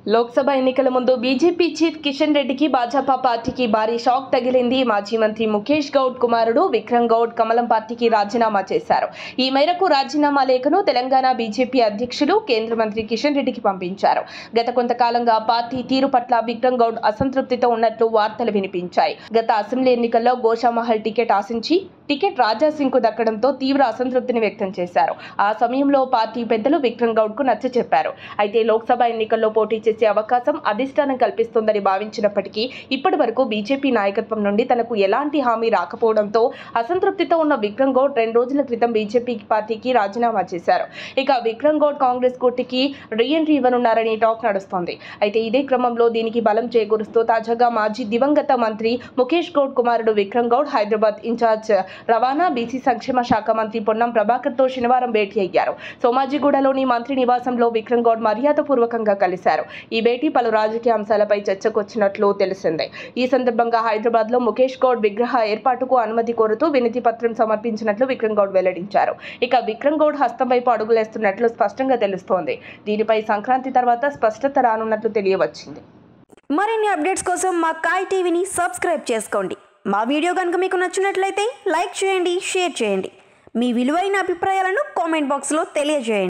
లోక్సభ ఎన్నికల ముందు BJP chief Kishan రెడ్డికి భాజపా పార్టీకి భారీ షాక్ తగిలింది మాజీ మంత్రి ముఖేష్ గౌడ్ కుమారుడు విక్రమ్ గౌడ్ కమలం పార్టీకి రాజీనామా చేశారు ఈ మేరకు రాజీనామా లేఖను తెలంగాణ బీజేపీ అధ్యక్షులు కేంద్ర మంత్రి కిషన్ రెడ్డికి పంపించారు గత కొంతకాలంగా పార్టీ తీరు పట్ల విక్రమ్ గౌడ్ అసంతృప్తితో ఉన్నట్లు వార్తలు వినిపించాయి గత అసెంబ్లీ ఎన్నికల్లో గోషామహల్ టికెట్ ఆశించి టికెట్ రాజా సింగ్ కు దక్కడంతో తీవ్ర అసంతృప్తిని వ్యక్తం చేశారు ఆ సమయంలో పార్టీ పెద్దలు విక్రమ్ గౌడ్ కు నచ్చ చెప్పారు అయితే లోక్సభ ఎన్నికల్లో పోటీ చేసే అవకాశం అధిష్టానం కల్పిస్తోందని భావించినప్పటికీ ఇప్పటి వరకు బీజేపీ నాయకత్వం నుండి తనకు ఎలాంటి హామీ రాకపోవడంతో అసంతృప్తితో ఉన్న విక్రమ్ గౌడ్ రెండు రోజుల క్రితం బీజేపీ పార్టీకి రాజీనామా చేశారు ఇక విక్రమ్ గౌడ్ కాంగ్రెస్ కూటికి రీఎంట్రీ ఇవ్వనున్నారని టాక్ నడుస్తోంది అయితే ఇదే క్రమంలో దీనికి బలం చేకూరుస్తూ తాజాగా మాజీ దివంగత మంత్రి ముఖేష్ గౌడ్ కుమారుడు విక్రమ్ గౌడ్ హైదరాబాద్ ఇన్ఛార్జ్ రవాణా బీసీ సంక్షేమ శాఖ మంత్రి పొన్నం ప్రభాకర్తో శనివారం భేటీ అయ్యారు సోమాజిగూడలోని మంత్రి నివాసంలో విక్రమ్ గౌడ్ మర్యాదపూర్వకంగా కలిశారు ఈ భేటీ పలు రాజకీయ అంశాలపై చర్చకు వచ్చినట్లు తెలిసిందే ఈ సందర్భంగా హైదరాబాద్లో ముఖేష్ గౌడ్ విగ్రహ ఏర్పాటుకు అనుమతి కోరుతూ వినతి పత్రం సమర్పించినట్లు విక్రమ్ గౌడ్ వెల్లడించారు ఇక విక్రమ్ గౌడ్ హస్తం వైపు అడుగులేస్తున్నట్లు స్పష్టంగా తెలుస్తోంది దీనిపై సంక్రాంతి తర్వాత స్పష్టత రానున్నట్లు తెలియవచ్చింది మరిన్ని అప్డేట్స్ కోసం మా కాయ్ టీవీని సబ్స్క్రైబ్ చేసుకోండి మా వీడియో కనుక మీకు నచ్చినట్లయితే లైక్ చేయండి షేర్ చేయండి మీ విలువైన అభిప్రాయాలను కామెంట్ బాక్స్లో తెలియజేయండి